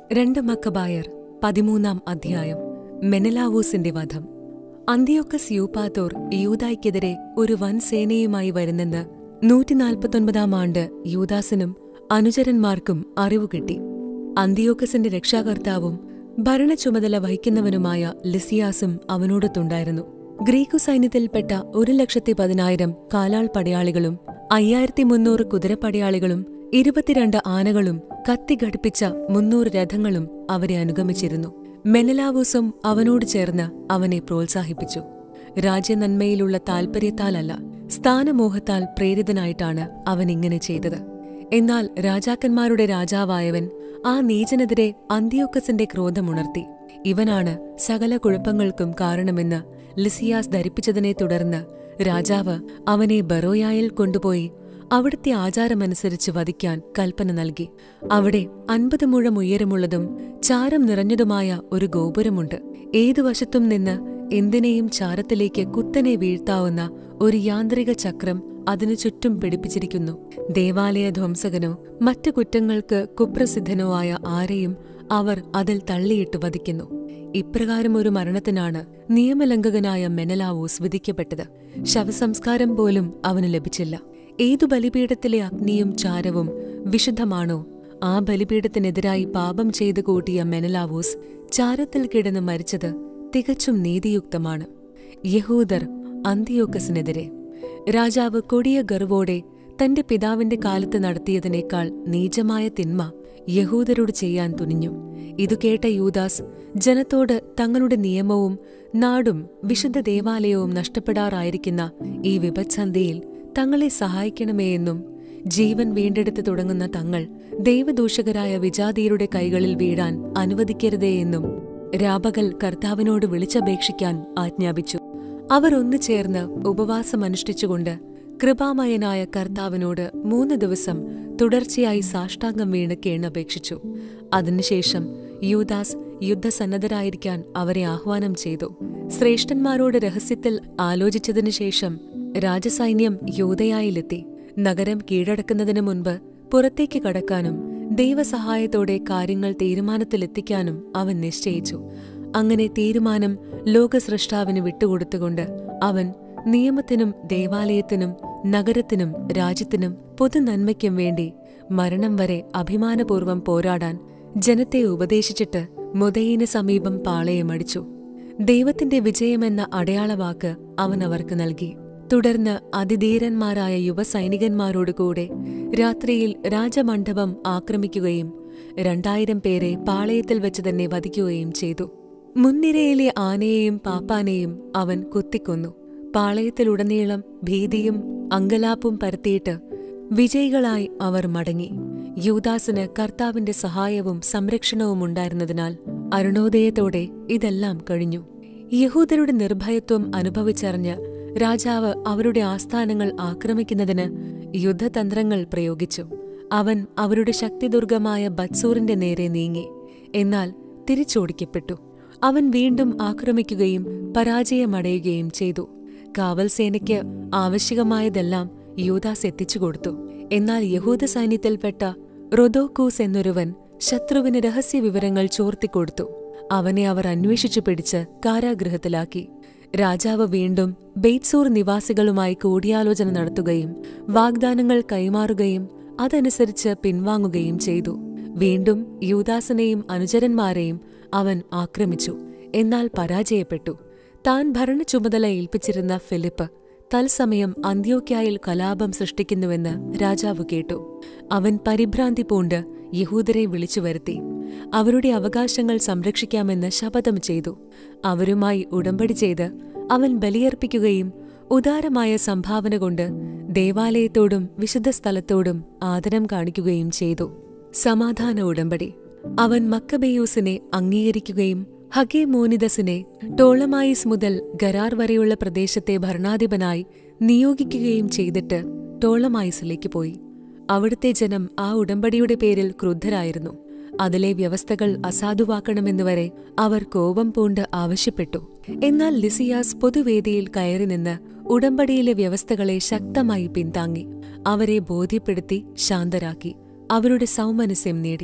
രണ്ട് മക്കബായർ പതിമൂന്നാം അധ്യായം മെനലാവൂസിന്റെ വധം അന്തിയോക്കസ് യൂപ്പാത്തോർ യൂതായ്ക്കെതിരെ ഒരു വൻ സേനയുമായി വരുന്നെന്ന് നൂറ്റിനാൽപ്പത്തൊൻപതാം ആണ്ട് യൂദാസിനും അനുചരന്മാർക്കും അറിവു കിട്ടി അന്തിയോക്കസിന്റെ രക്ഷാകർത്താവും ഭരണചുമതല വഹിക്കുന്നവനുമായ ലിസിയാസും അവനോടൊത്തുണ്ടായിരുന്നു ഗ്രീക്കു സൈന്യത്തിൽപ്പെട്ട ഒരു ലക്ഷത്തി പതിനായിരം കാലാൾ പടയാളികളും അയ്യായിരത്തി മുന്നൂറ് കുതിരപ്പടയാളികളും ഇരുപത്തിരണ്ട് ആനകളും കത്തിഘടിപ്പിച്ച മുന്നൂറ് രഥങ്ങളും അവരെ അനുഗമിച്ചിരുന്നു മെനലാവൂസും അവനോട് ചേർന്ന് അവനെ പ്രോത്സാഹിപ്പിച്ചു രാജ്യനന്മയിലുള്ള താൽപര്യത്താലല്ല സ്ഥാനമോഹത്താൽ പ്രേരിതനായിട്ടാണ് അവൻ ഇങ്ങനെ ചെയ്തത് എന്നാൽ രാജാക്കന്മാരുടെ രാജാവായവൻ ആ നീചനെതിരെ അന്തിയോക്കസിന്റെ ക്രോധമുണർത്തി ഇവനാണ് സകല കുഴപ്പങ്ങൾക്കും കാരണമെന്ന് ലിസിയാസ് ധരിപ്പിച്ചതിനെ തുടർന്ന് രാജാവ് അവനെ ബറോയായിൽ കൊണ്ടുപോയി അവിടുത്തെ ആചാരമനുസരിച്ച് വധിക്കാൻ കൽപ്പന നൽകി അവിടെ അൻപത് മുഴം ഉയരമുള്ളതും ചാരം നിറഞ്ഞതുമായ ഒരു ഗോപുരമുണ്ട് ഏതു വശത്തും നിന്ന് എന്തിനേയും ചാരത്തിലേക്ക് കുത്തനെ വീഴ്ത്താവുന്ന ഒരു യാന്ത്രിക ചക്രം അതിനു ചുറ്റും പിടിപ്പിച്ചിരിക്കുന്നു ദേവാലയ ധ്വംസകനോ മറ്റു കുറ്റങ്ങൾക്ക് കുപ്രസിദ്ധനോ ആയ ആരെയും അവർ അതിൽ തള്ളിയിട്ട് വധിക്കുന്നു ഇപ്രകാരം ഒരു മരണത്തിനാണ് നിയമലംഘകനായ മെനലാവൂസ് വിധിക്കപ്പെട്ടത് ശവസംസ്കാരം പോലും അവന് ലഭിച്ചില്ല ഏതു ബലിപീഠത്തിലെ അഗ്നിയും ചാരവും വിശുദ്ധമാണോ ആ ബലിപീഠത്തിനെതിരായി പാപം ചെയ്തു കൂട്ടിയ മെനലാവൂസ് ചാരത്തിൽ കിടന്ന് മരിച്ചത് തികച്ചും നീതിയുക്തമാണ് യഹൂദർ അന്തിയോക്കസിനെതിരെ രാജാവ് കൊടിയ ഗർവോടെ തന്റെ പിതാവിന്റെ കാലത്ത് നടത്തിയതിനേക്കാൾ നീചമായ തിന്മ യഹൂദരോട് ചെയ്യാൻ തുനിഞ്ഞു ഇതു കേട്ട യൂദാസ് ജനത്തോട് തങ്ങളുടെ നിയമവും നാടും വിശുദ്ധ ദേവാലയവും നഷ്ടപ്പെടാറായിരിക്കുന്ന ഈ വിപത്സന്ധിയിൽ തങ്ങളെ സഹായിക്കണമേ എന്നും ജീവൻ വീണ്ടെടുത്ത് തുടങ്ങുന്ന തങ്ങൾ ദൈവദൂഷകരായ വിജാതീയരുടെ കൈകളിൽ വീഴാൻ അനുവദിക്കരുതേ എന്നും രാപകൽ കർത്താവിനോട് വിളിച്ചപേക്ഷിക്കാൻ ആജ്ഞാപിച്ചു അവർ ഒന്നു ചേർന്ന് ഉപവാസമനുഷ്ഠിച്ചുകൊണ്ട് കൃപാമയനായ കർത്താവിനോട് മൂന്ന് ദിവസം തുടർച്ചയായി സാഷ്ടാംഗം വീണ് കേണപേക്ഷിച്ചു അതിനുശേഷം യൂദാസ് യുദ്ധസന്നദ്ധരായിരിക്കാൻ അവരെ ആഹ്വാനം ചെയ്തു ശ്രേഷ്ഠന്മാരോട് രഹസ്യത്തിൽ ആലോചിച്ചതിനു ശേഷം രാജസൈന്യം യൂതയായിലെത്തി നഗരം കീഴടക്കുന്നതിനു മുൻപ് പുറത്തേക്ക് കടക്കാനും ദൈവസഹായത്തോടെ കാര്യങ്ങൾ തീരുമാനത്തിലെത്തിക്കാനും അവൻ നിശ്ചയിച്ചു അങ്ങനെ തീരുമാനം ലോകസൃഷ്ടാവിന് വിട്ടുകൊടുത്തുകൊണ്ട് അവൻ നിയമത്തിനും ദേവാലയത്തിനും നഗരത്തിനും രാജ്യത്തിനും പൊതുനന്മയ്ക്കും വേണ്ടി മരണം വരെ അഭിമാനപൂർവ്വം പോരാടാൻ ജനത്തെ ഉപദേശിച്ചിട്ട് മുതയിന് സമീപം പാളയമടിച്ചു ദൈവത്തിന്റെ വിജയമെന്ന അടയാളവാക്ക് അവൻ അവർക്ക് നൽകി തുടർന്ന് അതിധീരന്മാരായ യുവസൈനികന്മാരോട് കൂടെ രാത്രിയിൽ രാജമണ്ഡപം ആക്രമിക്കുകയും രണ്ടായിരം പേരെ പാളയത്തിൽ വെച്ച് തന്നെ വധിക്കുകയും ചെയ്തു മുൻനിരയിലെ ആനയെയും പാപ്പാനെയും അവൻ കുത്തിക്കൊന്നു പാളയത്തിലുടനീളം ഭീതിയും അങ്കലാപ്പും പരത്തിയിട്ട് വിജയികളായി അവർ മടങ്ങി യൂദാസിന് കർത്താവിന്റെ സഹായവും സംരക്ഷണവും ഉണ്ടായിരുന്നതിനാൽ അരുണോദയത്തോടെ ഇതെല്ലാം കഴിഞ്ഞു യഹൂദരുടെ നിർഭയത്വം അനുഭവിച്ചറിഞ്ഞ് രാജാവ് അവരുടെ ആസ്ഥാനങ്ങൾ ആക്രമിക്കുന്നതിന് യുദ്ധതന്ത്രങ്ങൾ പ്രയോഗിച്ചു അവൻ അവരുടെ ശക്തിദുർഗമായ ബത്സൂറിന്റെ നേരെ നീങ്ങി എന്നാൽ തിരിച്ചോടിക്കപ്പെട്ടു അവൻ വീണ്ടും ആക്രമിക്കുകയും പരാജയമടയുകയും ചെയ്തു കാവൽ സേനയ്ക്ക് ആവശ്യകമായതെല്ലാം യൂദാസ് എത്തിച്ചു കൊടുത്തു എന്നാൽ യഹൂദ സൈന്യത്തിൽപ്പെട്ട റൊദോക്കൂസ് എന്നൊരുവൻ ശത്രുവിന് രഹസ്യ വിവരങ്ങൾ ചോർത്തിക്കൊടുത്തു അവനെ അവർ അന്വേഷിച്ചു പിടിച്ച് കാരാഗൃഹത്തിലാക്കി രാജാവ് വീണ്ടും ബെയ്റ്റ്സൂർ നിവാസികളുമായി കൂടിയാലോചന നടത്തുകയും വാഗ്ദാനങ്ങൾ കൈമാറുകയും അതനുസരിച്ച് പിൻവാങ്ങുകയും ചെയ്തു വീണ്ടും യൂദാസിനെയും അനുചരന്മാരെയും അവൻ ആക്രമിച്ചു എന്നാൽ പരാജയപ്പെട്ടു താൻ ഭരണ ചുമതല ഏൽപ്പിച്ചിരുന്ന ഫിലിപ്പ് തത്സമയം അന്ത്യോക്യായിൽ കലാപം സൃഷ്ടിക്കുന്നുവെന്ന് രാജാവ് കേട്ടു അവൻ പരിഭ്രാന്തി പൂണ്ട് യഹൂദരെ വിളിച്ചു വരുത്തി അവരുടെ അവകാശങ്ങൾ സംരക്ഷിക്കാമെന്ന് ശപഥം ചെയ്തു അവരുമായി ഉടമ്പടി ചെയ്ത് അവൻ ബലിയർപ്പിക്കുകയും ഉദാരമായ സംഭാവന കൊണ്ട് ദേവാലയത്തോടും വിശുദ്ധ സ്ഥലത്തോടും ആദരം കാണിക്കുകയും ചെയ്തു സമാധാന ഉടമ്പടി അവൻ മക്കബെയൂസിനെ അംഗീകരിക്കുകയും ഹഗെ മോനിദസിനെ ടോളമായിസ് മുതൽ ഗരാർ വരെയുള്ള പ്രദേശത്തെ ഭരണാധിപനായി നിയോഗിക്കുകയും ചെയ്തിട്ട് ടോളമായിസിലേക്ക് പോയി അവിടുത്തെ ജനം ആ ഉടമ്പടിയുടെ പേരിൽ ക്രുദ്ധരായിരുന്നു അതിലെ വ്യവസ്ഥകൾ അസാധുവാക്കണമെന്നുവരെ അവർ കോപം പൂണ്ട് ആവശ്യപ്പെട്ടു എന്നാൽ ലിസിയാസ് പൊതുവേദിയിൽ കയറി നിന്ന് ഉടമ്പടിയിലെ വ്യവസ്ഥകളെ ശക്തമായി പിന്താങ്ങി അവരെ ബോധ്യപ്പെടുത്തി ശാന്തരാക്കി അവരുടെ സൗമനസ്യം നേടി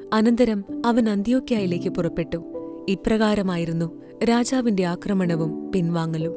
അനന്തരം അവൻ അന്ത്യോക്യായിലേക്ക് പുറപ്പെട്ടു ഇപ്രകാരമായിരുന്നു രാജാവിന്റെ ആക്രമണവും പിൻവാങ്ങലും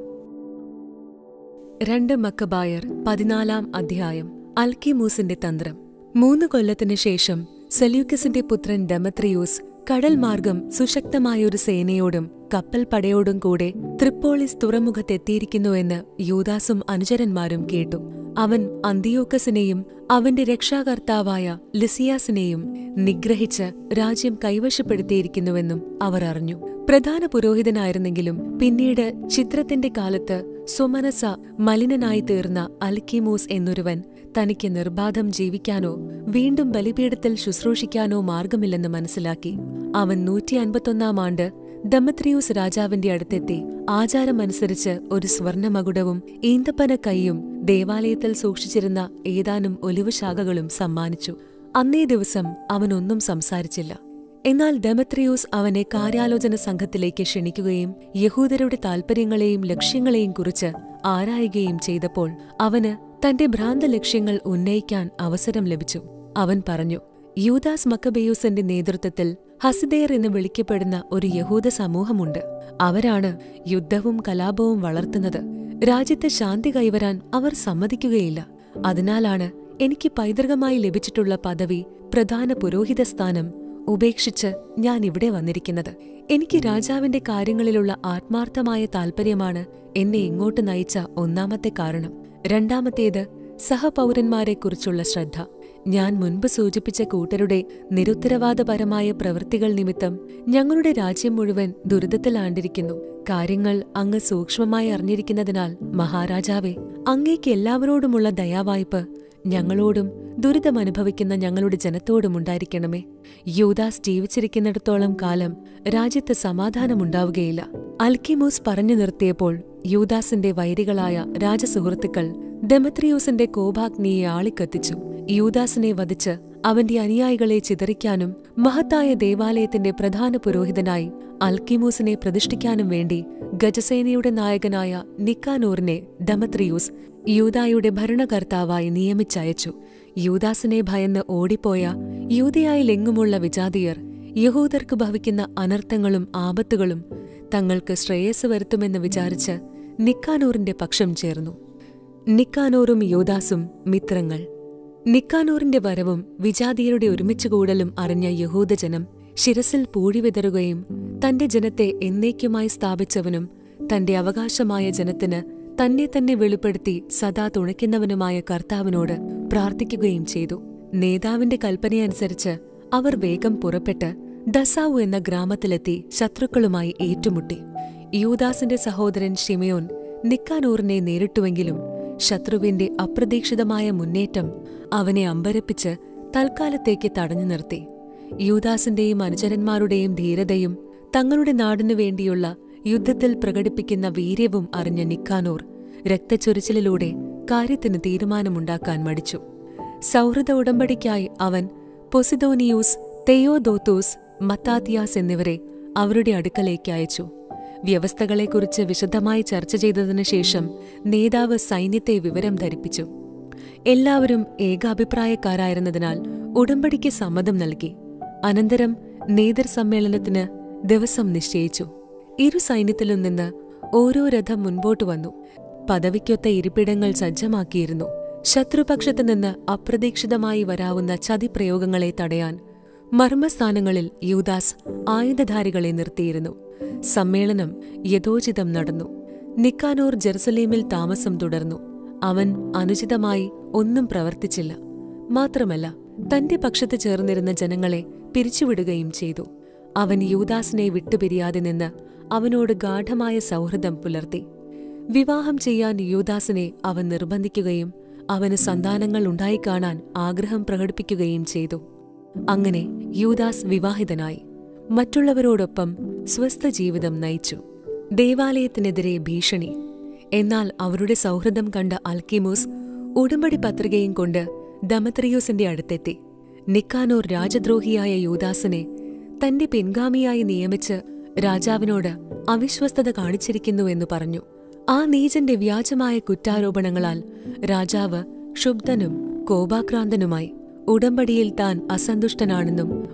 രണ്ട് മക്കബായർ പതിനാലാം അധ്യായം അൽക്കിമൂസിന്റെ തന്ത്രം മൂന്ന് കൊല്ലത്തിനു ശേഷം സെല്യൂക്കസിന്റെ പുത്രൻ ഡെമത്രിയൂസ് കടൽ മാർഗം സുശക്തമായൊരു സേനയോടും കപ്പൽ പടയോടും കൂടെ ത്രിപ്പോളിസ് തുറമുഖത്തെത്തിയിരിക്കുന്നുവെന്ന് യൂദാസും അനുചരന്മാരും കേട്ടു അവൻ അന്തിയോക്കസിനെയും അവന്റെ രക്ഷാകർത്താവായ ലിസിയാസിനെയും നിഗ്രഹിച്ച് രാജ്യം കൈവശപ്പെടുത്തിയിരിക്കുന്നുവെന്നും അവർ അറിഞ്ഞു പ്രധാന പുരോഹിതനായിരുന്നെങ്കിലും പിന്നീട് ചിത്രത്തിന്റെ കാലത്ത് സുമനസ മലിനനായി തീർന്ന അൽക്കിമൂസ് എന്നൊരുവൻ തനിക്ക് നിർബാധം ജീവിക്കാനോ വീണ്ടും ബലിപീഠത്തിൽ ശുശ്രൂഷിക്കാനോ മാർഗമില്ലെന്ന് മനസ്സിലാക്കി അവൻ നൂറ്റി അൻപത്തൊന്നാം ആണ്ട് ദമത്രിയൂസ് രാജാവിന്റെ അടുത്തെത്തി ആചാരമനുസരിച്ച് ഒരു സ്വർണമകുടവും ഈന്തപ്പന കൈയും ദേവാലയത്തിൽ സൂക്ഷിച്ചിരുന്ന ഏതാനും ഒലിവുശാഖകളും സമ്മാനിച്ചു അന്നേ ദിവസം അവനൊന്നും സംസാരിച്ചില്ല എന്നാൽ ഡെമത്രിയൂസ് അവനെ കാര്യാലോചന സംഘത്തിലേക്ക് ക്ഷണിക്കുകയും യഹൂദരുടെ താൽപര്യങ്ങളെയും ലക്ഷ്യങ്ങളെയും കുറിച്ച് ആരായുകയും ചെയ്തപ്പോൾ അവന് തന്റെ ഭ്രാന്ത ലക്ഷ്യങ്ങൾ ഉന്നയിക്കാൻ അവസരം ലഭിച്ചു അവൻ പറഞ്ഞു യൂദാസ് മക്കബെയൂസിന്റെ നേതൃത്വത്തിൽ ഹസിദേർ എന്ന് വിളിക്കപ്പെടുന്ന ഒരു യഹൂദ സമൂഹമുണ്ട് അവരാണ് യുദ്ധവും കലാപവും വളർത്തുന്നത് രാജ്യത്ത് ശാന്തി കൈവരാൻ അവർ സമ്മതിക്കുകയില്ല അതിനാലാണ് എനിക്ക് പൈതൃകമായി ലഭിച്ചിട്ടുള്ള പദവി പ്രധാന പുരോഹിത സ്ഥാനം ഉപേക്ഷിച്ച് ഞാൻ ഇവിടെ വന്നിരിക്കുന്നത് എനിക്ക് രാജാവിന്റെ കാര്യങ്ങളിലുള്ള ആത്മാർത്ഥമായ താൽപ്പര്യമാണ് എന്നെ ഇങ്ങോട്ട് നയിച്ച ഒന്നാമത്തെ കാരണം രണ്ടാമത്തേത് സഹപൗരന്മാരെക്കുറിച്ചുള്ള ശ്രദ്ധ ഞാൻ മുൻപ് സൂചിപ്പിച്ച കൂട്ടരുടെ നിരുത്തരവാദപരമായ പ്രവൃത്തികൾ നിമിത്തം ഞങ്ങളുടെ രാജ്യം മുഴുവൻ ദുരിതത്തിലാണ്ടിരിക്കുന്നു കാര്യങ്ങൾ അങ്ങ് സൂക്ഷ്മമായി അറിഞ്ഞിരിക്കുന്നതിനാൽ മഹാരാജാവേ അങ്ങേക്ക് എല്ലാവരോടുമുള്ള ദയാവായ്പ് ഞങ്ങളോടും ദുരിതമനുഭവിക്കുന്ന ഞങ്ങളുടെ ജനത്തോടും ഉണ്ടായിരിക്കണമേ യൂദാസ് ജീവിച്ചിരിക്കുന്നിടത്തോളം കാലം രാജ്യത്ത് സമാധാനമുണ്ടാവുകയില്ല അൽക്കിമോസ് പറഞ്ഞു നിർത്തിയപ്പോൾ യൂദാസിന്റെ വൈരികളായ രാജസുഹൃത്തുക്കൾ ഡെമത്രിയോസിന്റെ കോപാഗ്നിയെ ആളിക്കത്തിച്ചു യൂദാസിനെ വധിച്ച് അവന്റെ അനുയായികളെ ചിതറിക്കാനും മഹത്തായ ദേവാലയത്തിന്റെ പ്രധാന പുരോഹിതനായി അൽക്കിമൂസിനെ പ്രതിഷ്ഠിക്കാനും വേണ്ടി ഗജസേനയുടെ നായകനായ നിക്കാനൂറിനെ ഡമത്രിയൂസ് യൂദായുടെ ഭരണകർത്താവായി നിയമിച്ചയച്ചു യൂദാസിനെ ഭയന്ന് ഓടിപ്പോയ യൂതയായിലെങ്ങുമുള്ള വിജാതിയർ യഹൂദർക്ക് ഭവിക്കുന്ന അനർത്ഥങ്ങളും ആപത്തുകളും തങ്ങൾക്ക് ശ്രേയസ് വരുത്തുമെന്ന് വിചാരിച്ച് നിക്കാനൂറിന്റെ പക്ഷം ചേർന്നു നിക്കാനൂറും യൂദാസും മിത്രങ്ങൾ നിക്കാനൂറിന്റെ വരവും വിജാതിയരുടെ ഒരുമിച്ചുകൂടലും അറിഞ്ഞ യഹൂദജനം ശിരസിൽ പൂഴിവിതറുകയും തന്റെ ജനത്തെ എന്നേക്കുമായി സ്ഥാപിച്ചവനും തന്റെ അവകാശമായ ജനത്തിന് തന്നെ തന്നെ വെളിപ്പെടുത്തി സദാ തുണയ്ക്കുന്നവനുമായ കർത്താവിനോട് പ്രാർത്ഥിക്കുകയും ചെയ്തു നേതാവിന്റെ കൽപ്പനയനുസരിച്ച് അവർ വേഗം പുറപ്പെട്ട് ദസാവു എന്ന ഗ്രാമത്തിലെത്തി ശത്രുക്കളുമായി ഏറ്റുമുട്ടി യൂദാസിന്റെ സഹോദരൻ ഷിമയോൻ നിക്കാനൂറിനെ നേരിട്ടുവെങ്കിലും ശത്രുവിന്റെ അപ്രതീക്ഷിതമായ മുന്നേറ്റം അവനെ അമ്പരപ്പിച്ച് തൽക്കാലത്തേക്ക് തടഞ്ഞു നിർത്തി യൂദാസിന്റെയും അനുചരന്മാരുടെയും ധീരതയും തങ്ങളുടെ നാടിനു വേണ്ടിയുള്ള യുദ്ധത്തിൽ പ്രകടിപ്പിക്കുന്ന വീര്യവും അറിഞ്ഞ നിക്കാനൂർ രക്തച്ചൊരിച്ചിലിലൂടെ കാര്യത്തിന് തീരുമാനമുണ്ടാക്കാൻ മടിച്ചു സൗഹൃദ ഉടമ്പടിക്കായി അവൻ പൊസിദോനിയൂസ് തെയോദോത്തൂസ് മത്താത്തിയാസ് എന്നിവരെ അവരുടെ അടുക്കലേക്ക് അയച്ചു വ്യവസ്ഥകളെക്കുറിച്ച് വിശദമായി ചർച്ച ചെയ്തതിനു ശേഷം നേതാവ് സൈന്യത്തെ വിവരം ധരിപ്പിച്ചു എല്ലാവരും ഏകാഭിപ്രായക്കാരായിരുന്നതിനാൽ ഉടമ്പടിക്ക് സമ്മതം നൽകി അനന്തരം നേതൃസമ്മേളനത്തിന് ദിവസം നിശ്ചയിച്ചു ഇരു സൈന്യത്തിലും നിന്ന് ഓരോ രഥം മുൻപോട്ട് വന്നു പദവിക്കൊത്ത ഇരിപ്പിടങ്ങൾ സജ്ജമാക്കിയിരുന്നു ശത്രുപക്ഷത്തു നിന്ന് അപ്രതീക്ഷിതമായി വരാവുന്ന ചതിപ്രയോഗങ്ങളെ തടയാൻ മർമ്മസ്ഥാനങ്ങളിൽ യൂദാസ് ആയുധധാരികളെ നിർത്തിയിരുന്നു സമ്മേളനം യഥോചിതം നടന്നു നിക്കാനോർ ജെറുസലേമിൽ താമസം തുടർന്നു അവൻ അനുചിതമായി ഒന്നും പ്രവർത്തിച്ചില്ല മാത്രമല്ല തന്റെ പക്ഷത്ത് ചേർന്നിരുന്ന ജനങ്ങളെ പിരിച്ചുവിടുകയും ചെയ്തു അവൻ യൂദാസിനെ വിട്ടുപിരിയാതെ നിന്ന് അവനോട് ഗാഠമായ സൗഹൃദം പുലർത്തി വിവാഹം ചെയ്യാൻ യൂദാസിനെ അവൻ നിർബന്ധിക്കുകയും അവന് സന്താനങ്ങൾ ഉണ്ടായിക്കാണാൻ ആഗ്രഹം പ്രകടിപ്പിക്കുകയും ചെയ്തു അങ്ങനെ യൂദാസ് വിവാഹിതനായി മറ്റുള്ളവരോടൊപ്പം സ്വസ്ഥ ജീവിതം നയിച്ചു ദേവാലയത്തിനെതിരെ ഭീഷണി എന്നാൽ അവരുടെ സൗഹൃദം കണ്ട അൽക്കിമൂസ് ഉടമ്പടി പത്രികയും കൊണ്ട് ദമത്രിയൂസിന്റെ അടുത്തെത്തി നിക്കാനോർ രാജദ്രോഹിയായ യൂദാസിനെ തന്റെ പിൻഗാമിയായി നിയമിച്ച് രാജാവിനോട് അവിശ്വസ്തത കാണിച്ചിരിക്കുന്നുവെന്നു പറഞ്ഞു ആ നീചന്റെ വ്യാജമായ കുറ്റാരോപണങ്ങളാൽ രാജാവ് ക്ഷുബ്ധനും കോപാക്രാന്തനുമായി ഉടമ്പടിയിൽ താൻ അസന്തുഷ്ടനാണെന്നും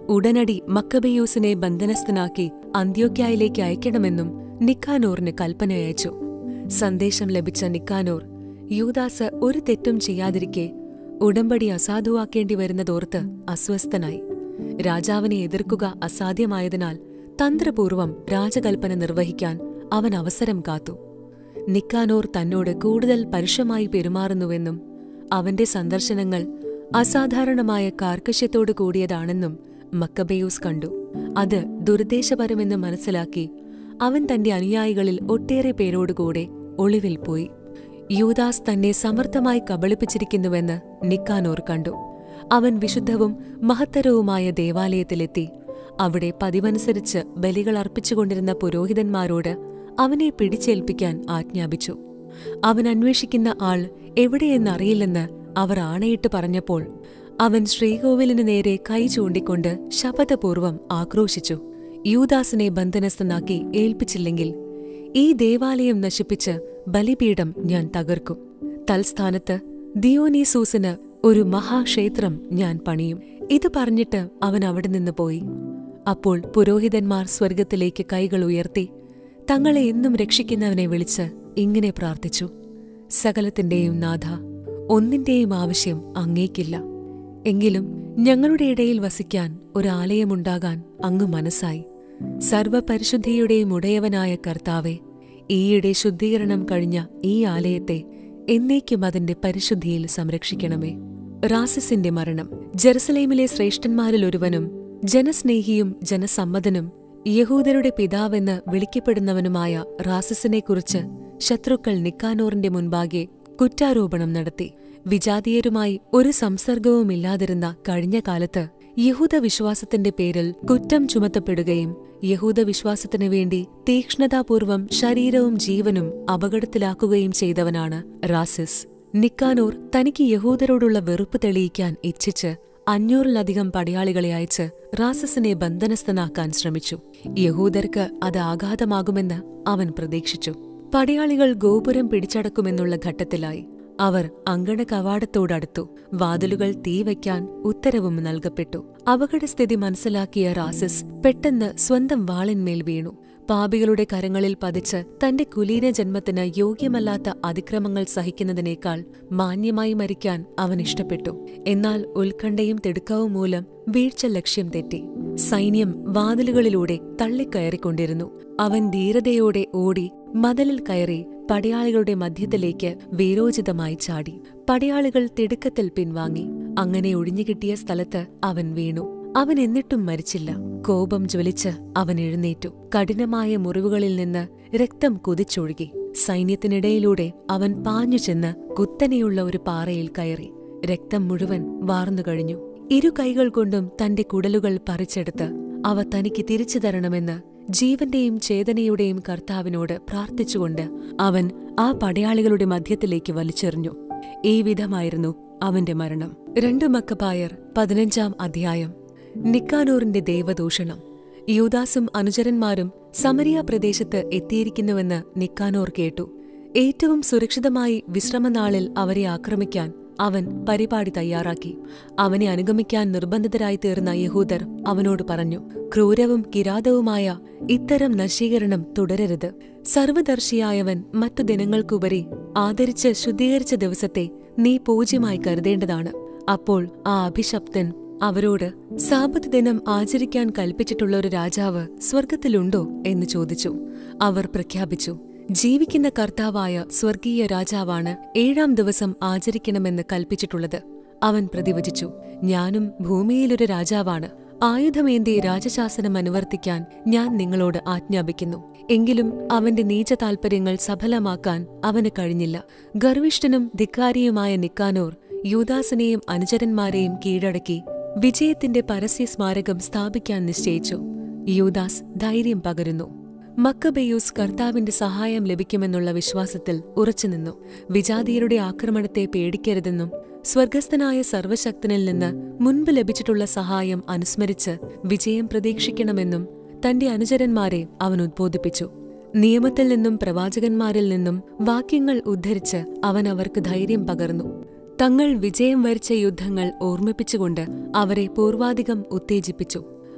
ഉടനടി മക്കബയൂസിനെ ബന്ധനസ്ഥനാക്കി അന്ത്യോക്യായിലേക്ക് അയക്കണമെന്നും നിക്കാനോറിന് കൽപ്പനയച്ചു സന്ദേശം ലഭിച്ച നിക്കാനോർ യൂദാസ് ഒരു തെറ്റും ചെയ്യാതിരിക്കെ ഉടമ്പടി അസാധുവാക്കേണ്ടി വരുന്നതോർത്ത് അസ്വസ്ഥനായി രാജാവിനെ എതിർക്കുക അസാധ്യമായതിനാൽ തന്ത്രപൂർവം രാജകൽപ്പന നിർവഹിക്കാൻ അവൻ അവസരം കാത്തു നിക്കാനോർ തന്നോട് കൂടുതൽ പരുഷമായി പെരുമാറുന്നുവെന്നും അവന്റെ സന്ദർശനങ്ങൾ അസാധാരണമായ കാർക്കശ്യത്തോടു കൂടിയതാണെന്നും മക്കബെയൂസ് കണ്ടു അത് ദുരുദ്ദേശപരമെന്ന് മനസ്സിലാക്കി അവൻ തന്റെ അനുയായികളിൽ ഒട്ടേറെ പേരോടുകൂടെ ഒളിവിൽ പോയി യൂദാസ് തന്നെ സമർത്ഥമായി കബളിപ്പിച്ചിരിക്കുന്നുവെന്ന് നിക്കാനോർ കണ്ടു അവൻ വിശുദ്ധവും മഹത്തരവുമായ ദേവാലയത്തിലെത്തി അവിടെ പതിവനുസരിച്ച് ബലികൾ അർപ്പിച്ചുകൊണ്ടിരുന്ന പുരോഹിതന്മാരോട് അവനെ പിടിച്ചേൽപ്പിക്കാൻ ആജ്ഞാപിച്ചു അവൻ അന്വേഷിക്കുന്ന ആൾ എവിടെയെന്നറിയില്ലെന്ന് അവർ ആണയിട്ട് പറഞ്ഞപ്പോൾ അവൻ ശ്രീകോവിലിന് നേരെ കൈ ചൂണ്ടിക്കൊണ്ട് ശപഥപൂർവം ആക്രോശിച്ചു യൂദാസിനെ ബന്ധനസ്ഥനാക്കി ഏൽപ്പിച്ചില്ലെങ്കിൽ ഈ ദേവാലയം നശിപ്പിച്ച് ബലിപീഠം ഞാൻ തകർക്കും തൽസ്ഥാനത്ത് ദിയോനീസൂസിന് ഒരു മഹാക്ഷേത്രം ഞാൻ പണിയും ഇത് പറഞ്ഞിട്ട് അവൻ അവിടെ നിന്ന് പോയി അപ്പോൾ പുരോഹിതന്മാർ സ്വർഗത്തിലേക്ക് കൈകൾ ഉയർത്തി തങ്ങളെ എന്നും രക്ഷിക്കുന്നവനെ വിളിച്ച് ഇങ്ങനെ പ്രാർത്ഥിച്ചു സകലത്തിന്റെയും നാഥ ഒന്നിന്റെയും ആവശ്യം അങ്ങേക്കില്ല എങ്കിലും ഞങ്ങളുടെ ഇടയിൽ വസിക്കാൻ ഒരാലയമുണ്ടാകാൻ അങ്ങ് മനസ്സായി സർവപരിശുദ്ധിയുടെയും ഉടയവനായ കർത്താവെ ഈയിടെ ശുദ്ധീകരണം കഴിഞ്ഞ ഈ ആലയത്തെ എന്നേക്കും അതിന്റെ പരിശുദ്ധിയിൽ സംരക്ഷിക്കണമേ റാസിസിന്റെ മരണം ജെറുസലേമിലെ ശ്രേഷ്ഠന്മാരിൽ ഒരുവനും ജനസ്നേഹിയും ജനസമ്മതനും യഹൂദരുടെ പിതാവെന്ന് വിളിക്കപ്പെടുന്നവനുമായ റാസിസിനെക്കുറിച്ച് ശത്രുക്കൾ നിക്കാനോറിന്റെ മുൻപാകെ കുറ്റാരോപണം നടത്തി വിജാതീയരുമായി ഒരു സംസർഗവുമില്ലാതിരുന്ന കഴിഞ്ഞ കാലത്ത് യഹൂദ വിശ്വാസത്തിന്റെ പേരിൽ കുറ്റം ചുമത്തപ്പെടുകയും യഹൂദ വിശ്വാസത്തിനു വേണ്ടി തീക്ഷ്ണതാപൂർവം ശരീരവും ജീവനും അപകടത്തിലാക്കുകയും ചെയ്തവനാണ് റാസിസ് നിക്കാനോർ തനിക്ക് യഹൂദരോടുള്ള വെറുപ്പ് തെളിയിക്കാൻ ഇച്ഛിച്ച് അഞ്ഞൂറിലധികം പടയാളികളെ അയച്ച് റാസസിനെ ബന്ധനസ്ഥനാക്കാൻ ശ്രമിച്ചു യഹൂദർക്ക് അത് ആഘാതമാകുമെന്ന് അവൻ പ്രതീക്ഷിച്ചു പടയാളികൾ ഗോപുരം പിടിച്ചടക്കുമെന്നുള്ള ഘട്ടത്തിലായി അവർ അങ്കണ കവാടത്തോടടുത്തു വാതിലുകൾ തീവയ്ക്കാൻ ഉത്തരവും നൽകപ്പെട്ടു അപകടസ്ഥിതി മനസ്സിലാക്കിയ റാസിസ് പെട്ടെന്ന് സ്വന്തം വാളിന്മേൽ വീണു പാപികളുടെ കരങ്ങളിൽ പതിച്ച് തന്റെ കുലീന ജന്മത്തിന് യോഗ്യമല്ലാത്ത അതിക്രമങ്ങൾ സഹിക്കുന്നതിനേക്കാൾ മാന്യമായി മരിക്കാൻ അവൻ ഇഷ്ടപ്പെട്ടു എന്നാൽ ഉത്കണ്ഠയും തിടുക്കവും മൂലം വീഴ്ച ലക്ഷ്യം തെറ്റി സൈന്യം വാതിലുകളിലൂടെ തള്ളിക്കയറിക്കൊണ്ടിരുന്നു അവൻ ധീരതയോടെ ഓടി മതിലിൽ കയറി പടയാളികളുടെ മധ്യത്തിലേക്ക് വീരോചിതമായി ചാടി പടയാളികൾ തിടുക്കത്തിൽ പിൻവാങ്ങി അങ്ങനെ ഒഴിഞ്ഞുകിട്ടിയ സ്ഥലത്ത് അവൻ വീണു അവൻ എന്നിട്ടും മരിച്ചില്ല കോപം ജ്വലിച്ച് അവൻ എഴുന്നേറ്റു കഠിനമായ മുറിവുകളിൽ നിന്ന് രക്തം കുതിച്ചൊഴുകി സൈന്യത്തിനിടയിലൂടെ അവൻ പാഞ്ഞു ചെന്ന് കുത്തനെയുള്ള ഒരു പാറയിൽ കയറി രക്തം മുഴുവൻ വാർന്നു കഴിഞ്ഞു ഇരു കൈകൾ കൊണ്ടും തന്റെ കുടലുകൾ പറിച്ചെടുത്ത് അവ തനിക്ക് തിരിച്ചു തരണമെന്ന് ജീവന്റെയും ചേതനയുടെയും കർത്താവിനോട് പ്രാർത്ഥിച്ചുകൊണ്ട് അവൻ ആ പടയാളികളുടെ മധ്യത്തിലേക്ക് വലിച്ചെറിഞ്ഞു ഈ വിധമായിരുന്നു അവന്റെ മരണം രണ്ടു മക്കപ്പായർ പതിനഞ്ചാം അധ്യായം നിക്കാനൂറിന്റെ ദൈവദൂഷണം യൂദാസും അനുചരന്മാരും സമരിയ പ്രദേശത്ത് എത്തിയിരിക്കുന്നുവെന്ന് നിക്കാനോർ കേട്ടു ഏറ്റവും സുരക്ഷിതമായി വിശ്രമനാളിൽ അവരെ ആക്രമിക്കാൻ അവൻ പരിപാടി തയ്യാറാക്കി അവനെ അനുഗമിക്കാൻ നിർബന്ധിതരായി തീർന്ന യഹൂദർ അവനോട് പറഞ്ഞു ക്രൂരവും കിരാതവുമായ ഇത്തരം നശീകരണം തുടരരുത് സർവദർശിയായവൻ മറ്റു ദിനങ്ങൾക്കുപരി ആദരിച്ച് ശുദ്ധീകരിച്ച ദിവസത്തെ നീ പൂജ്യമായി കരുതേണ്ടതാണ് അപ്പോൾ ആ അഭിശപ്തൻ അവരോട് സാപത്ത് ദിനം ആചരിക്കാൻ കൽപ്പിച്ചിട്ടുള്ള ഒരു രാജാവ് സ്വർഗത്തിലുണ്ടോ എന്ന് ചോദിച്ചു അവർ പ്രഖ്യാപിച്ചു ജീവിക്കുന്ന കർത്താവായ സ്വർഗീയ രാജാവാണ് ഏഴാം ദിവസം ആചരിക്കണമെന്ന് കൽപ്പിച്ചിട്ടുള്ളത് അവൻ പ്രതിവചിച്ചു ഞാനും ഭൂമിയിലൊരു രാജാവാണ് ആയുധമേന്തി രാജശാസനം അനുവർത്തിക്കാൻ ഞാൻ നിങ്ങളോട് ആജ്ഞാപിക്കുന്നു എങ്കിലും അവന്റെ നീച താൽപര്യങ്ങൾ സഫലമാക്കാൻ അവന് കഴിഞ്ഞില്ല ഗർവിഷ്ഠനും ധിക്കാരിയുമായ നിക്കാനോർ യൂദാസിനെയും അനുചരന്മാരെയും കീഴടക്കി വിജയത്തിന്റെ പരസ്യ സ്മാരകം സ്ഥാപിക്കാൻ നിശ്ചയിച്ചു യൂദാസ് ധൈര്യം പകരുന്നു മക്കബെയൂസ് കർത്താവിന്റെ സഹായം ലഭിക്കുമെന്നുള്ള വിശ്വാസത്തിൽ ഉറച്ചുനിന്നു വിജാതീയരുടെ ആക്രമണത്തെ പേടിക്കരുതെന്നും സ്വർഗസ്ഥനായ സർവശക്തനിൽ നിന്ന് മുൻപ് ലഭിച്ചിട്ടുള്ള സഹായം അനുസ്മരിച്ച് വിജയം പ്രതീക്ഷിക്കണമെന്നും തന്റെ അനുചരന്മാരെ അവൻ ഉദ്ബോധിപ്പിച്ചു നിയമത്തിൽ നിന്നും പ്രവാചകന്മാരിൽ നിന്നും വാക്യങ്ങൾ ഉദ്ധരിച്ച് അവൻ അവർക്ക് ധൈര്യം പകർന്നു തങ്ങൾ വിജയം വരിച്ച യുദ്ധങ്ങൾ ഓർമ്മിപ്പിച്ചുകൊണ്ട് അവരെ പൂർവാധികം ഉത്തേജിപ്പിച്ചു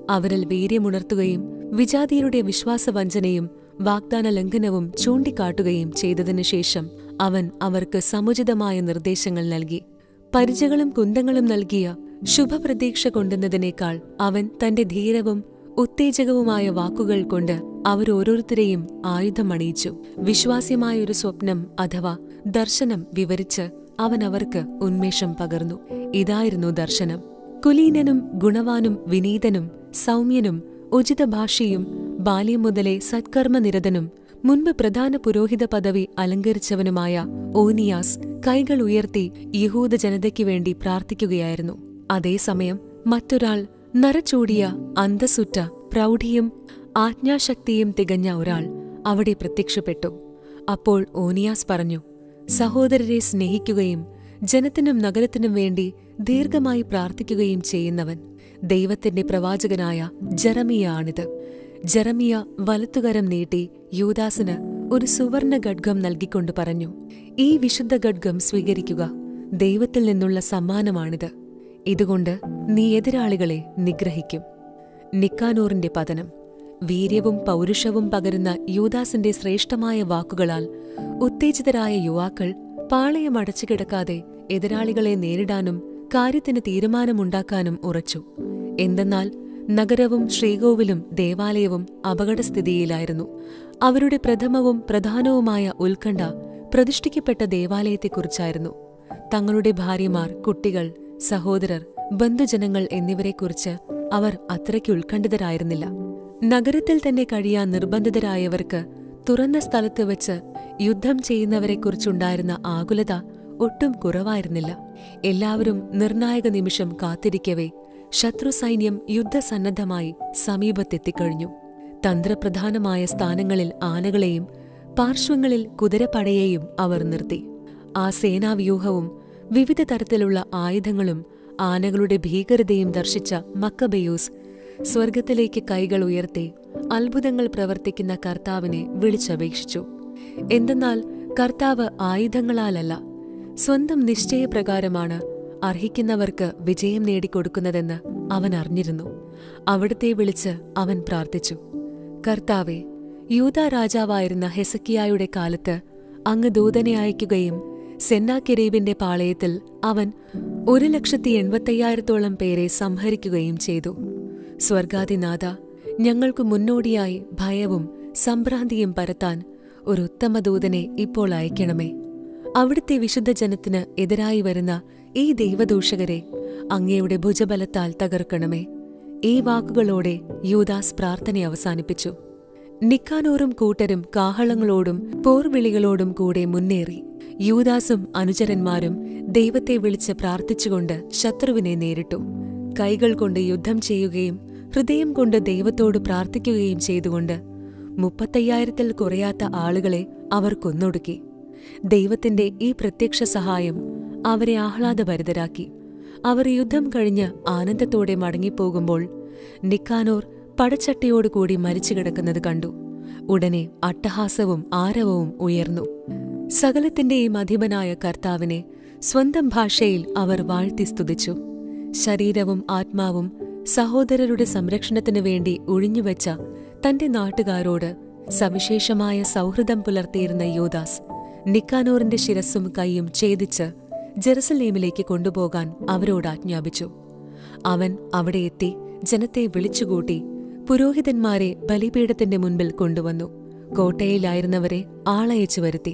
അവരിൽ വീര്യമുണർത്തുകയും വിജാതിയരുടെ വിശ്വാസവഞ്ചനയും വാഗ്ദാന ലംഘനവും ചൂണ്ടിക്കാട്ടുകയും ചെയ്തതിനു ശേഷം അവൻ അവർക്ക് സമുചിതമായ നിർദ്ദേശങ്ങൾ നൽകി പരിചകളും കുന്തങ്ങളും നൽകിയ ശുഭപ്രതീക്ഷ കൊണ്ടുന്നതിനേക്കാൾ അവൻ തന്റെ ധീരവും ഉത്തേജകവുമായ വാക്കുകൾ കൊണ്ട് അവരോരോരുത്തരെയും ആയുധമണിയിച്ചു വിശ്വാസ്യമായൊരു സ്വപ്നം അഥവാ ദർശനം വിവരിച്ച് അവൻ അവർക്ക് ഉന്മേഷം പകർന്നു ഇതായിരുന്നു ദർശനം കുലീനനും ഗുണവാനും വിനീതനും സൗമ്യനും ഉചിതഭാഷിയും ബാല്യം മുതലേ സത്കർമ്മനിരതനും മുൻപ് പ്രധാന പുരോഹിത പദവി അലങ്കരിച്ചവനുമായ ഓനിയാസ് കൈകൾ ഉയർത്തി യഹൂദ ജനതയ്ക്കു വേണ്ടി പ്രാർത്ഥിക്കുകയായിരുന്നു അതേസമയം മറ്റൊരാൾ നരച്ചൂടിയ അന്തസുറ്റ പ്രൗഢിയും ആജ്ഞാശക്തിയും തികഞ്ഞ ഒരാൾ അവിടെ പ്രത്യക്ഷപ്പെട്ടു അപ്പോൾ ഓനിയാസ് പറഞ്ഞു സഹോദരരെ സ്നേഹിക്കുകയും ജനത്തിനും നഗരത്തിനും വേണ്ടി ദീർഘമായി പ്രാർത്ഥിക്കുകയും ചെയ്യുന്നവൻ ദൈവത്തിന്റെ പ്രവാചകനായ ജറമിയ ആണിത് ജറമിയ വലത്തുകരം നീട്ടി യൂദാസിന് ഒരു സുവർണ ഖഡ്ഗം നൽകിക്കൊണ്ട് പറഞ്ഞു ഈ വിശുദ്ധ ഖഡ്ഗം സ്വീകരിക്കുക ദൈവത്തിൽ നിന്നുള്ള സമ്മാനമാണിത് ഇതുകൊണ്ട് നീ എതിരാളികളെ നിഗ്രഹിക്കും നിക്കാനൂറിന്റെ പതനം വീര്യവും പൗരുഷവും പകരുന്ന യൂദാസിന്റെ ശ്രേഷ്ഠമായ വാക്കുകളാൽ ഉത്തേജിതരായ യുവാക്കൾ പാളയം അടച്ചുകിടക്കാതെ എതിരാളികളെ നേരിടാനും കാര്യത്തിന് തീരുമാനമുണ്ടാക്കാനും ഉറച്ചു എന്തെന്നാൽ നഗരവും ശ്രീകോവിലും ദേവാലയവും അപകടസ്ഥിതിയിലായിരുന്നു അവരുടെ പ്രഥമവും പ്രധാനവുമായ ഉത്കണ്ഠ പ്രതിഷ്ഠിക്കപ്പെട്ട ദേവാലയത്തെക്കുറിച്ചായിരുന്നു തങ്ങളുടെ ഭാര്യമാർ കുട്ടികൾ സഹോദരർ ബന്ധുജനങ്ങൾ എന്നിവരെക്കുറിച്ച് അവർ അത്രയ്ക്ക് ഉത്കണ്ഠിതരായിരുന്നില്ല നഗരത്തിൽ തന്നെ കഴിയാൻ നിർബന്ധിതരായവർക്ക് തുറന്ന സ്ഥലത്ത് വെച്ച് യുദ്ധം ചെയ്യുന്നവരെക്കുറിച്ചുണ്ടായിരുന്ന ആകുലത ഒട്ടും കുറവായിരുന്നില്ല എല്ലാവരും നിർണായക നിമിഷം കാത്തിരിക്കവേ ശത്രു സൈന്യം യുദ്ധസന്നദ്ധമായി സമീപത്തെത്തിക്കഴിഞ്ഞു തന്ത്രപ്രധാനമായ സ്ഥാനങ്ങളിൽ ആനകളെയും പാർശ്വങ്ങളിൽ കുതിരപ്പടയെയും അവർ നിർത്തി ആ സേനാവ്യൂഹവും വിവിധ തരത്തിലുള്ള ആയുധങ്ങളും ആനകളുടെ ഭീകരതയും ദർശിച്ച മക്കബയൂസ് സ്വർഗത്തിലേക്ക് കൈകൾ ഉയർത്തി അത്ഭുതങ്ങൾ പ്രവർത്തിക്കുന്ന കർത്താവിനെ വിളിച്ചപേക്ഷിച്ചു എന്തെന്നാൽ കർത്താവ് ആയുധങ്ങളാലല്ല സ്വന്തം നിശ്ചയപ്രകാരമാണ് അർഹിക്കുന്നവർക്ക് വിജയം നേടിക്കൊടുക്കുന്നതെന്ന് അവൻ അറിഞ്ഞിരുന്നു അവിടുത്തെ വിളിച്ച് അവൻ പ്രാർത്ഥിച്ചു കർത്താവെ യൂത രാജാവായിരുന്ന ഹെസക്കിയായുടെ കാലത്ത് അങ്ങ് ദൂതനെ അയക്കുകയും സെന്നാക്കിരീബിന്റെ പാളയത്തിൽ അവൻ ഒരു ലക്ഷത്തി എൺപത്തയ്യായിരത്തോളം പേരെ സംഹരിക്കുകയും ചെയ്തു സ്വർഗാദിനാഥ ഞങ്ങൾക്ക് മുന്നോടിയായി ഭയവും സംഭ്രാന്തിയും പരത്താൻ ഒരു ഉത്തമ ദൂതനെ ഇപ്പോൾ അയക്കണമേ അവിടുത്തെ വിശുദ്ധ ജനത്തിന് എതിരായി വരുന്ന ഈ ദൈവദൂഷകരെ അങ്ങയുടെ ഭുജബലത്താൽ തകർക്കണമേ ഈ വാക്കുകളോടെ യൂദാസ് പ്രാർത്ഥന അവസാനിപ്പിച്ചു നിക്കാനോറും കൂട്ടരും കാഹളങ്ങളോടും പോർവിളികളോടും കൂടെ മുന്നേറി യൂദാസും അനുചരന്മാരും ദൈവത്തെ വിളിച്ച് പ്രാർത്ഥിച്ചുകൊണ്ട് ശത്രുവിനെ നേരിട്ടു കൈകൾ കൊണ്ട് യുദ്ധം ചെയ്യുകയും ഹൃദയം കൊണ്ട് ദൈവത്തോട് പ്രാർത്ഥിക്കുകയും ചെയ്തുകൊണ്ട് മുപ്പത്തയ്യായിരത്തിൽ കുറയാത്ത ആളുകളെ അവർ കൊന്നൊടുക്കി ദൈവത്തിന്റെ ഈ പ്രത്യക്ഷ സഹായം അവരെ ആഹ്ലാദഭരിതരാക്കി അവർ യുദ്ധം കഴിഞ്ഞ് ആനന്ദത്തോടെ മടങ്ങിപ്പോകുമ്പോൾ നിക്കാനോർ പടച്ചട്ടയോടുകൂടി മരിച്ചു കിടക്കുന്നത് കണ്ടു ഉടനെ അട്ടഹാസവും ആരവവും ഉയർന്നു സകലത്തിന്റെയും അധിപനായ കർത്താവിനെ സ്വന്തം ഭാഷയിൽ അവർ വാഴ്ത്തി സ്തുതിച്ചു ശരീരവും ആത്മാവും സഹോദരരുടെ സംരക്ഷണത്തിനു വേണ്ടി ഒഴിഞ്ഞുവെച്ച തന്റെ നാട്ടുകാരോട് സവിശേഷമായ സൗഹൃദം പുലർത്തിയിരുന്ന യോദാസ് നിക്കാനോറിന്റെ ശിരസ്സും കൈയും ഛേദിച്ച് ജെറുസലേമിലേക്ക് കൊണ്ടുപോകാൻ അവരോട് ആജ്ഞാപിച്ചു അവൻ അവിടെ എത്തി ജനത്തെ വിളിച്ചുകൂട്ടി പുരോഹിതന്മാരെ ബലിപീഠത്തിന്റെ മുൻപിൽ കൊണ്ടുവന്നു കോട്ടയിലായിരുന്നവരെ ആളയച്ചു വരുത്തി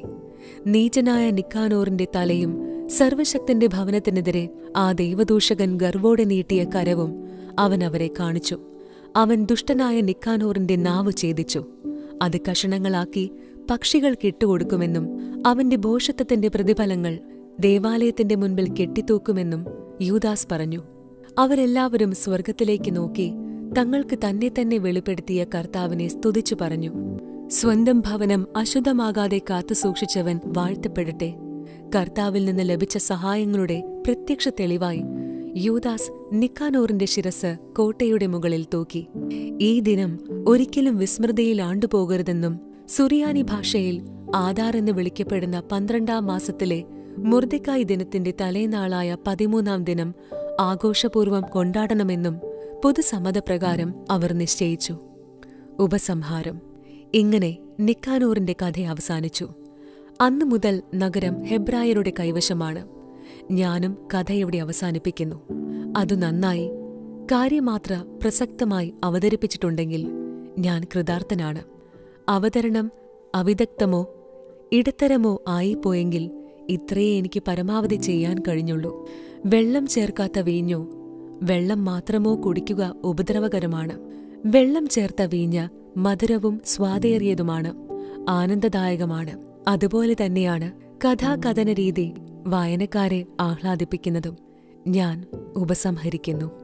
നീചനായ നിക്കാനോറിന്റെ തലയും സർവശക്തന്റെ ഭവനത്തിനെതിരെ ആ ദൈവദൂഷകൻ ഗർവോടെ നീട്ടിയ കരവും അവൻ അവരെ കാണിച്ചു അവൻ ദുഷ്ടനായ നിക്കാനോറിന്റെ നാവ് ഛേദിച്ചു അത് കഷണങ്ങളാക്കി പക്ഷികൾക്ക് ഇട്ടുകൊടുക്കുമെന്നും അവന്റെ ഭോഷത്വത്തിന്റെ പ്രതിഫലങ്ങൾ ദേവാലയത്തിന്റെ മുൻപിൽ കെട്ടിത്തൂക്കുമെന്നും യൂദാസ് പറഞ്ഞു അവരെല്ലാവരും സ്വർഗത്തിലേക്ക് നോക്കി തങ്ങൾക്ക് തന്നെ തന്നെ വെളിപ്പെടുത്തിയ കർത്താവിനെ സ്തുതിച്ചു പറഞ്ഞു സ്വന്തം ഭവനം അശുദ്ധമാകാതെ കാത്തുസൂക്ഷിച്ചവൻ വാഴ്ത്തപ്പെടട്ടെ കർത്താവിൽ നിന്ന് ലഭിച്ച സഹായങ്ങളുടെ പ്രത്യക്ഷ തെളിവായി യൂദാസ് നിക്കാനോറിന്റെ ശിരസ് കോട്ടയുടെ മുകളിൽ തൂക്കി ഈ ദിനം ഒരിക്കലും വിസ്മൃതിയിൽ ആണ്ടുപോകരുതെന്നും സുറിയാനി ഭാഷയിൽ ആധാർ എന്ന് വിളിക്കപ്പെടുന്ന പന്ത്രണ്ടാം മാസത്തിലെ മുർദിക്കായ് ദിനത്തിന്റെ തലേനാളായ പതിമൂന്നാം ദിനം ആഘോഷപൂർവ്വം കൊണ്ടാടണമെന്നും പൊതുസമ്മതപ്രകാരം അവർ നിശ്ചയിച്ചു ഉപസംഹാരം ഇങ്ങനെ നിക്കാനൂറിന്റെ കഥ അവസാനിച്ചു അന്നു മുതൽ നഗരം ഹെബ്രായരുടെ കൈവശമാണ് ഞാനും കഥയുടെ അവസാനിപ്പിക്കുന്നു അതു നന്നായി കാര്യമാത്ര പ്രസക്തമായി അവതരിപ്പിച്ചിട്ടുണ്ടെങ്കിൽ ഞാൻ കൃതാർത്ഥനാണ് അവതരണം അവിദഗ്ധമോ ഇടത്തരമോ ആയിപ്പോയെങ്കിൽ ഇത്രയേ എനിക്ക് പരമാവധി ചെയ്യാൻ കഴിഞ്ഞുള്ളൂ വെള്ളം ചേർക്കാത്ത വീഞ്ഞോ വെള്ളം മാത്രമോ കുടിക്കുക ഉപദ്രവകരമാണ് വെള്ളം ചേർത്ത വീഞ്ഞ് മധുരവും സ്വാദേറിയതുമാണ് ആനന്ദദായകമാണ് അതുപോലെ തന്നെയാണ് കഥാകഥന രീതി വായനക്കാരെ ആഹ്ലാദിപ്പിക്കുന്നതും ഞാൻ ഉപസംഹരിക്കുന്നു